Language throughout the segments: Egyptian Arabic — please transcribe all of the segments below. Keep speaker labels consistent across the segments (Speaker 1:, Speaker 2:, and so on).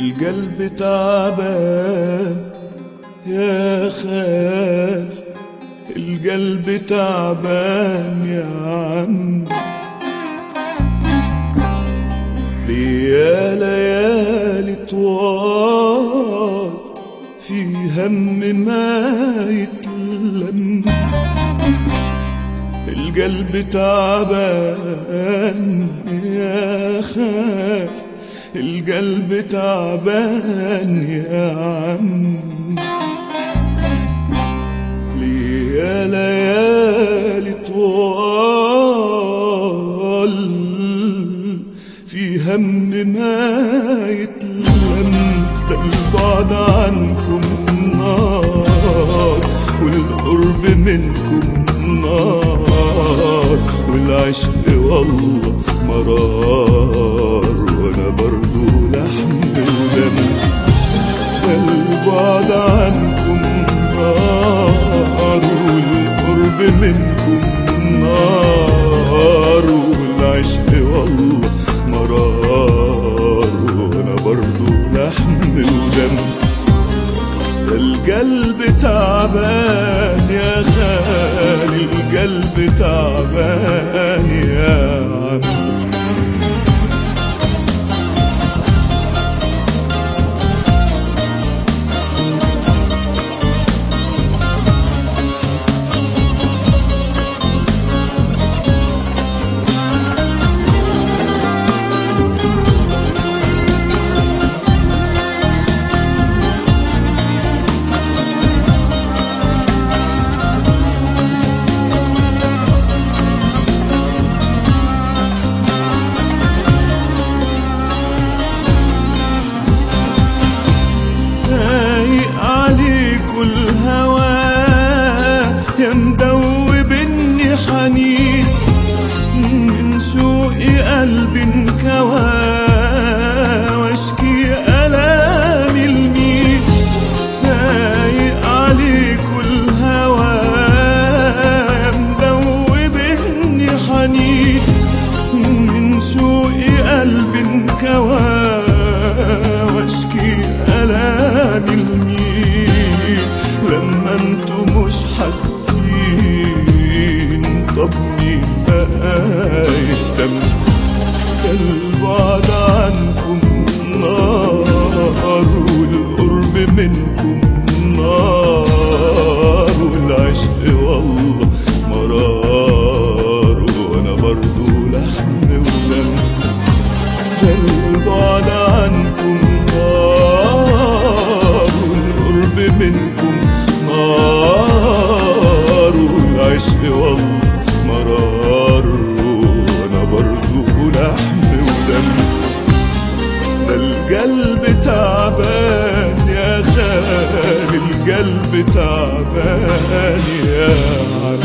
Speaker 1: القلب تعبان يا خال القلب تعبان يا عم ليا ليالي طوال في هم ما يتلم القلب تعبان يا خال القلب تعبان يا عم ليا ليالي طوال في هم ما يتلم ده البعد عنكم نار والقرب منكم نار والعشق والله مرار وانا برضو لحم ودم ده البعد عنكم نار والقرب منكم نار والعشق والله مرار وانا برضو لحم ودم ده القلب تعبان يا خالي القلب تعبان يا عم سايق عليك الهوى يا مدوبني حنين من شوقي قلبي انكوى واشكي الامي لمين سايق عليك الهوى يا مدوبني حنين من شوقي قلبي انكوى واشكي الامي لمين لما انتوا مش حاسين طب مين بقى يهتم ده البعد عنكم نار والقرب منكم نار والعشق والله مرار وانا برضو لحم ودم ده البعد عنكم نار والقرب منكم نار والعشق والله مرار وانا برضو لحم ودم ده القلب تعبان يا خالي القلب تعبان يا عم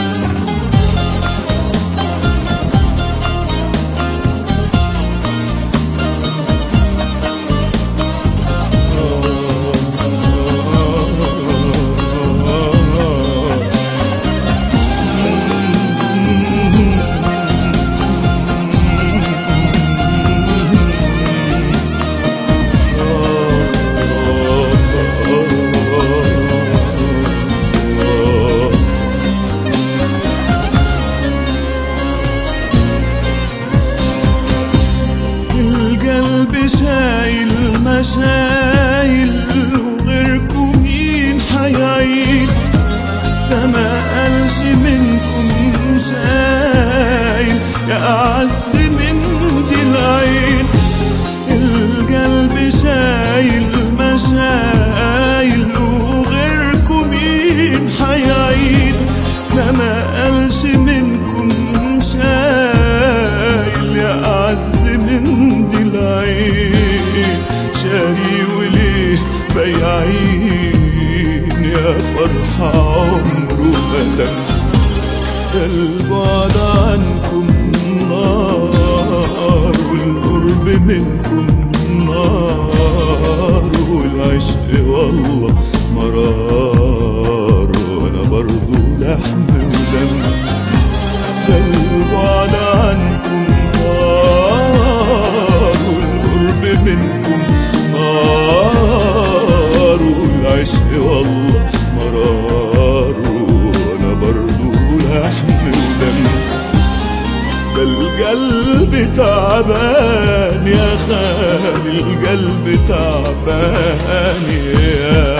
Speaker 1: القلب شايل مشايل وغيركم مين حيعيد ده ما قالش منكم شايل يا أعز من دي العين القلب شايل مشايل وغيركم مين حيعيد ده ما قالش منكم شايل يا أعز من دي العين شاري وليه بياعين يا فرحة عمره ما دم ده البعد عنكم نار والقرب منكم نار والعشق والله مرار وانا برضو لحم ودم ده البعد عنكم نار والقرب منكم نار القلب تعبان يا